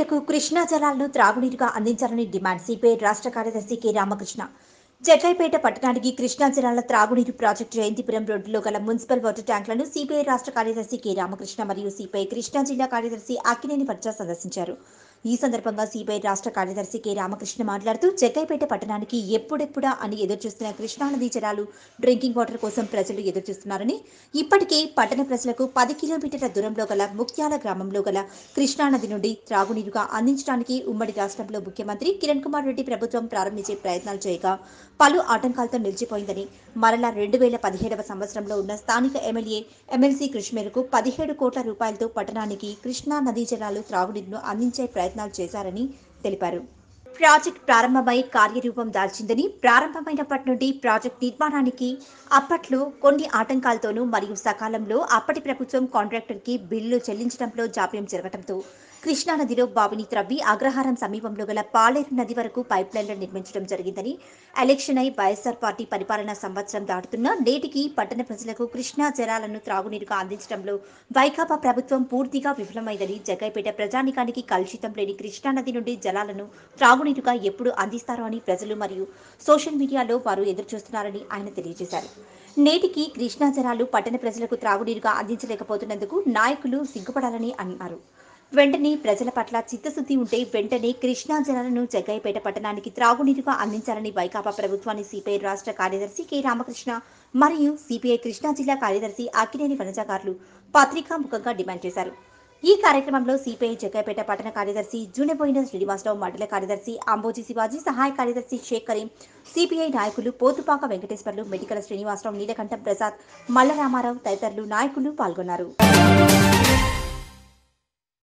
ప్రజలకు కృష్ణా జలాలను త్రాగునీరుగా అందించాలని డిమాండ్ సిపిఐ రాష్ట్ర కార్యదర్శి కె రామకృష్ణ జగ్గైపేట పట్టణానికి కృష్ణా జలాల త్రాగునీరు ప్రాజెక్టు జయంతిపురం రోడ్డులో గల మున్సిపల్ వాటర్ ట్యాంకులను సిపిఐ రాష్ట్ర కార్యదర్శి కె రామకృష్ణ మరియు సిపిఐ కృష్ణా జిల్లా కార్యదర్శి అక్కినేని పట్ల సందర్శించారు ఈ సందర్భంగా సిపిఐ రాష్ట్ర కార్యదర్శి కె రామకృష్ణ మాట్లాడుతూ జగ్గైపేట పట్టణానికి ఎప్పుడెప్పుడా అని ఎదురుచూస్తున్న కృష్ణానదీ జలాలు డ్రింకింగ్ వాటర్ కోసం ప్రజలు ఎదురుచూస్తున్నారని ఇప్పటికే పట్టణ ప్రజలకు పది కిలోమీటర్ల దూరంలో గల ముక్త్యాల గ్రామంలో గల కృష్ణానది నుండి త్రాగునీరుగా అందించడానికి ఉమ్మడి రాష్ట్రంలో ముఖ్యమంత్రి కిరణ్ కుమార్ రెడ్డి ప్రభుత్వం ప్రారంభించే ప్రయత్నాలు చేయగా పలు ఆటంకాలతో నిలిచిపోయిందని మరలా రెండు వేల పదిహేడవ సంవత్సరంలో ఉన్న స్థానిక ఎమ్మెల్యే ఎమ్మెల్సీ కృష్ మేరకు పదిహేడు కోట్ల రూపాయలతో పట్టణానికి కృష్ణా నదీ జలాలు త్రాగునీరును అందించే ప్రయత్నాలు చేశారని తెలిపారు ప్రాజెక్ట్ ప్రారంభమై కార్యరూపం దాల్చిందని ప్రారంభమైనప్పటి నుండి ప్రాజెక్ట్ నిర్మాణానికి అప్పట్లో కొన్ని ఆటంకాలతోనూ మరియు సకాలంలో అప్పటి ప్రభుత్వం కాంట్రాక్టర్కి బిల్లు చెల్లించడంలో జాప్యం జరగడంతో కృష్ణా నదిలో బావిని త్రవ్వి అగ్రహారం సమీపంలో గల పాలేరు నది వరకు పైప్ లైన్లు నిర్మించడం జరిగిందని ఎలక్షన్ అయి వైఎస్ఆర్ పార్టీ పరిపాలన సంవత్సరం దాటుతున్న నేటికి పట్టణ ప్రజలకు కృష్ణా జలాలను త్రాగునీరుగా అందించడంలో వైకాపా ప్రభుత్వం పూర్తిగా విఫలమైందని జగ్గైపేట ప్రజానికానికి కలుషితం లేని కృష్ణా నది నుండి జలాలను త్రాగునీరుగా ఎప్పుడు అందిస్తారో అని ప్రజలు మరియు సోషల్ మీడియాలో వారు ఎదురుచూస్తున్నారని ఆయన తెలియజేశారు నేటికి కృష్ణా జలాలు పట్టణ ప్రజలకు త్రాగునీరుగా అందించలేకపోతున్నందుకు నాయకులు సిగ్గుపడాలని అన్నారు వెంటనే ప్రజల పట్ల చిత్తశుద్ధి ఉంటే వెంటనే కృష్ణా జలాలను జగ్గయ్యపేట పట్టణానికి త్రాగునీరుగా అందించాలని వైకాపా ప్రభుత్వాన్ని సిపిఐ రాష్ట్ర కార్యదర్శి కె రామకృష్ణ మరియు సిపిఐ కృష్ణా జిల్లా కార్యదర్శి అక్కినేని వనజాగారులు పత్రికాముఖంగా డిమాండ్ చేశారు ఈ కార్యక్రమంలో సిపిఐ జగ్గైపేట పట్టణ కార్యదర్శి జూనెబోయిన శ్రీనివాసరావు మండల కార్యదర్శి అంబోజీ శివాజీ సహాయ కార్యదర్శి షేక్ కరీం సిపిఐ నాయకులు పోతుపాక వెంకటేశ్వర్లు మెడికల్ శ్రీనివాసరావు నీలకంఠం ప్రసాద్ మల్ల రామారావు తదితరులు నాయకులు పాల్గొన్నారు